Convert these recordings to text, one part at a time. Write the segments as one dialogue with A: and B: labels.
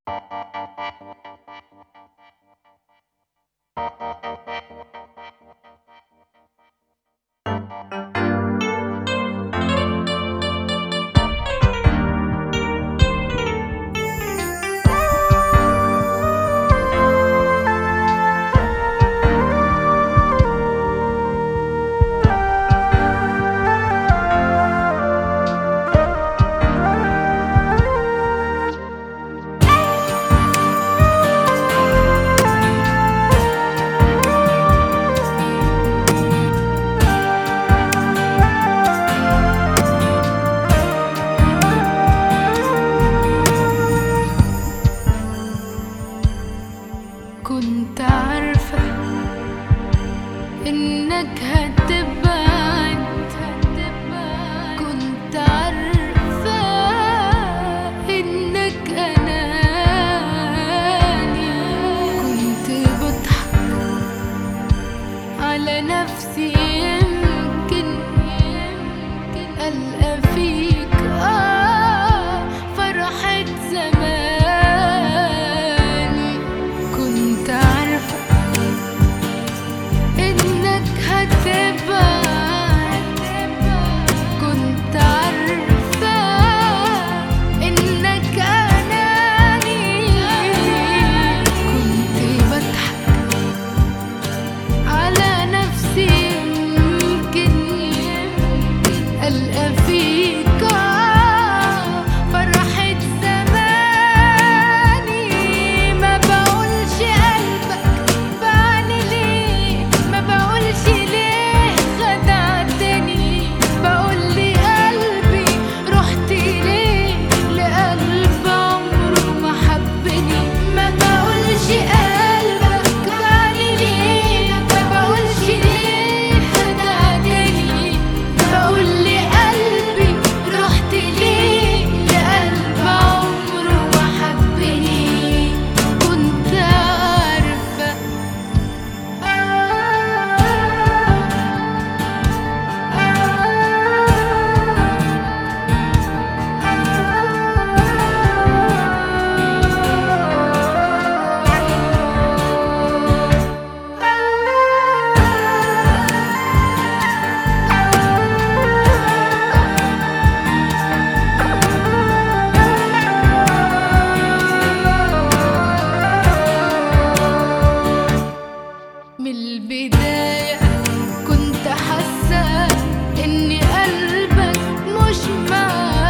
A: كنت عارفة إنك هتبعد كنت عارفة إنك أناني كنت بضحك على نفسي يمكن ألقى فيك آه فرحة زماني كنت عارفة إنك هتبعد كنت عارفة إنك أناني كنت بضحك على نفسي يمكن ألقى فيك آه فرحة زماني ما بقولش قلبك بعني ليه ما بقولش ليه خدعتني بقول لي قلبي رحت ليه لقلب عمره ما حبني ما بقولش قلبك بعني ليه ما بقولش ليه خدعتني بقول لي قلبي رحت ليه لقلب عمره ما حبني كنت عارفة من البداية كنت حاسة إن قلبك مش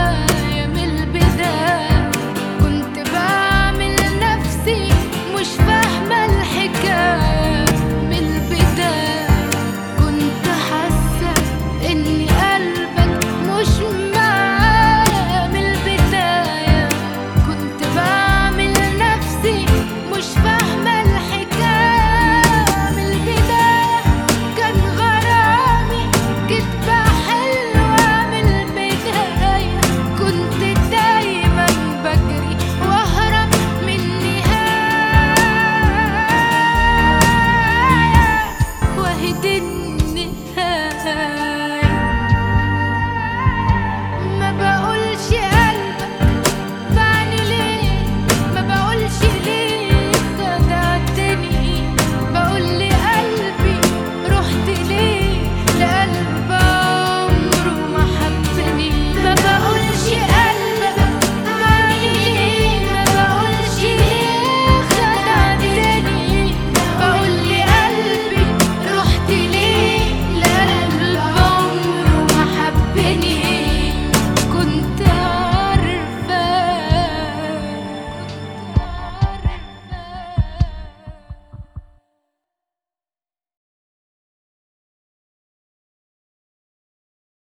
A: معايا من البداية كنت بعمل نفسي مش فاهمة